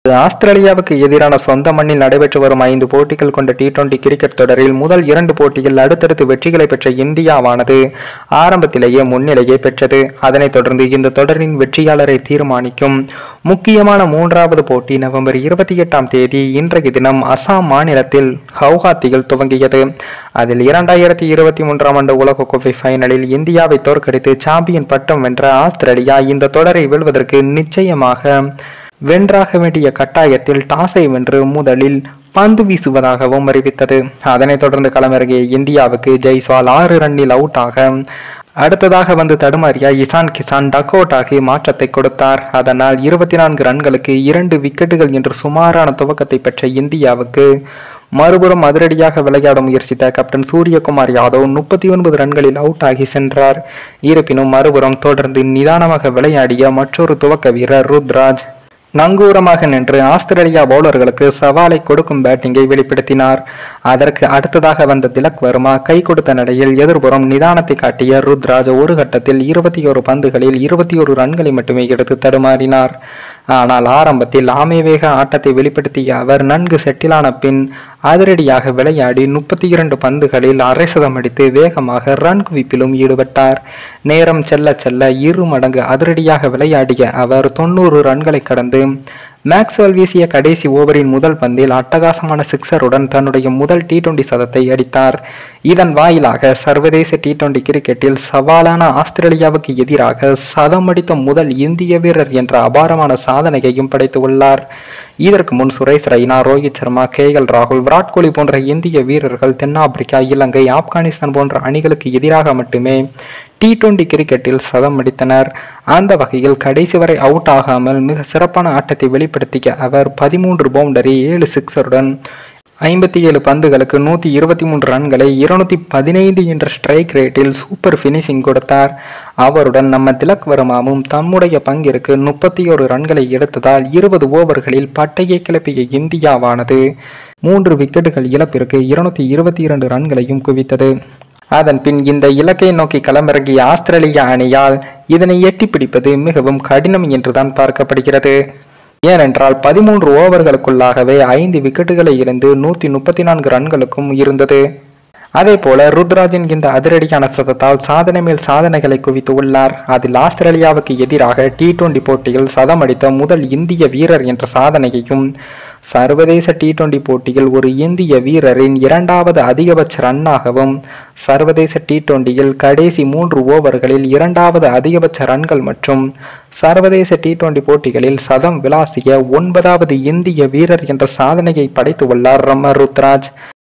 ஆஸ்திரேலியாவுக்கு எதிரான சொந்த மண்ணில் நடைபெற்று வரும் ஐந்து போட்டிகள் கொண்ட டி டுவெண்டி கிரிக்கெட் தொடரில் முதல் இரண்டு போட்டியில் அடுத்தடுத்து வெற்றிகளை பெற்ற இந்தியாவானது ஆரம்பத்திலேயே முன்னிலையை பெற்றது அதனைத் தொடர்ந்து இந்த தொடரின் வெற்றியாளரை தீர்மானிக்கும் முக்கியமான மூன்றாவது போட்டி நவம்பர் இருபத்தி எட்டாம் தேதி இன்றைய தினம் அசாம் மாநிலத்தில் ஹவுகாத்தியில் துவங்கியது அதில் இரண்டாயிரத்தி இருபத்தி மூன்றாம் ஆண்டு உலகக்கோப்பை ஃபைனலில் இந்தியாவை தோற்கடித்து சாம்பியன் பட்டம் வென்ற ஆஸ்திரேலியா இந்த தொடரை வெல்வதற்கு நிச்சயமாக வென்றாக வேண்டிய கட்டாயத்தில் டாஸை வென்று முதலில் பந்து வீசுவதாகவும் அறிவித்தது அதனைத் தொடர்ந்து களமிறங்கிய இந்தியாவுக்கு ஜெய்ஸ்வால் ஆறு ரன்னில் அவுட் ஆக அடுத்ததாக வந்து தடுமாறிய இசான் கிசான் டக் அவுட் ஆகி மாற்றத்தை கொடுத்தார் அதனால் இருபத்தி நான்கு ரன்களுக்கு இரண்டு விக்கெட்டுகள் என்று சுமாரான துவக்கத்தை பெற்ற இந்தியாவுக்கு மறுபுறம் அதிரடியாக விளையாட முயற்சித்த கேப்டன் சூரியகுமார் யாதவ் முப்பத்தி ஒன்பது ரன்களில் அவுட் ஆகி சென்றார் இருப்பினும் மறுபுறம் தொடர்ந்து நிதானமாக விளையாடிய மற்றொரு துவக்க வீரர் ருத்ராஜ் நங்கூரமாக நின்று ஆஸ்திரேலியா பவுலர்களுக்கு சவாலை கொடுக்கும் பேட்டிங்கை வெளிப்படுத்தினார் அதற்கு அடுத்ததாக வந்த திலக் வர்மா கை கொடுத்த நிலையில் எதிர்புறம் நிதானத்தை காட்டிய ருத்ராஜ் ஒரு கட்டத்தில் இருபத்தி ஒரு பந்துகளில் இருபத்தி ஒரு ரன்களை மட்டுமே எடுத்து தடுமாறினார் ஆனால் ஆரம்பத்தில் ஆமைவேக ஆட்டத்தை வெளிப்படுத்திய அவர் நன்கு செட்டிலான பின் அதிரடியாக விளையாடி முப்பத்தி இரண்டு பந்துகளில் அரை சதம் அடித்து வேகமாக ரன் குவிப்பிலும் ஈடுபட்டார் நேரம் செல்ல செல்ல இரு மடங்கு அதிரடியாக விளையாடிய அவர் தொண்ணூறு ரன்களை கடந்து மேக்ஸ்வெல் வீசிய கடைசி ஓவரின் முதல் பந்தில் அட்டகாசமான சிக்ஸருடன் தன்னுடைய முதல் டி டுவெண்டி சதத்தை அடித்தார் இதன் வாயிலாக சர்வதேச டி டுவெண்டி கிரிக்கெட்டில் சவாலான ஆஸ்திரேலியாவுக்கு எதிராக சதம் அடித்த முதல் இந்திய வீரர் என்ற அபாரமான சாதனையையும் படைத்துள்ளார் இதற்கு முன் சுரேஷ் ரெய்னா ரோஹித் சர்மா கே எல் ராகுல் விராட் கோலி போன்ற இந்திய வீரர்கள் தென்னாப்பிரிக்கா இலங்கை ஆப்கானிஸ்தான் போன்ற அணிகளுக்கு எதிராக மட்டுமே டி டுவெண்டி கிரிக்கெட்டில் சதம் அடித்தனர் அந்த வகையில் கடைசி வரை அவுட் ஆகாமல் மிக சிறப்பான ஆட்டத்தை வெளிப்படுத்திய அவர் பதிமூன்று பவுண்டரி ஏழு சிக்ஸருடன் ஐம்பத்தி ஏழு பந்துகளுக்கு நூற்றி இருபத்தி மூன்று ரன்களை இருநூத்தி பதினைந்து என்ற ஸ்ட்ரைக் ரேட்டில் சூப்பர் ஃபினிஷிங் கொடுத்தார் அவருடன் நம்ம திலக் வர்மாவும் தம்முடைய பங்கிற்கு முப்பத்தி ஒரு ரன்களை எடுத்ததால் இருபது ஓவர்களில் பட்டையை கிளப்பிய இந்தியாவானது மூன்று விக்கெட்டுகள் இழப்பிற்கு இருநூத்தி இருபத்தி இரண்டு ரன்களையும் குவித்தது அதன் பின் இந்த இலக்கை நோக்கி களமிறங்கிய ஆஸ்திரேலிய அணியால் இதனை எட்டி பிடிப்பது மிகவும் கடினம் என்றுதான் பார்க்கப்படுகிறது ஏனென்றால் பதிமூன்று ஓவர்களுக்குள்ளாகவே ஐந்து விக்கெட்டுகளை இழந்து நூத்தி முப்பத்தி நான்கு ரன்களுக்கும் இருந்தது அதே போல ருத்ராஜின் இந்த அதிரடியான சதத்தால் சாதனை மேல் சாதனைகளை குவித்து உள்ளார் அதில் ஆஸ்திரேலியாவுக்கு எதிராக டி டுவெண்டி போட்டியில் சதம் அடித்த முதல் இந்திய வீரர் என்ற சாதனையையும் சர்வதேச டி டுவெண்டி போட்டியில் ஒரு இந்திய வீரரின் இரண்டாவது அதிகபட்ச ரன்னாகவும் சர்வதேச டி டுவெண்டியில் கடைசி மூன்று ஓவர்களில் இரண்டாவது அதிகபட்ச ரன்கள் மற்றும் சர்வதேச டி டுவெண்டி போட்டிகளில் சதம் விளாசிய ஒன்பதாவது இந்திய வீரர் என்ற சாதனையை படைத்துள்ளார் ரம்ம ருத்ராஜ்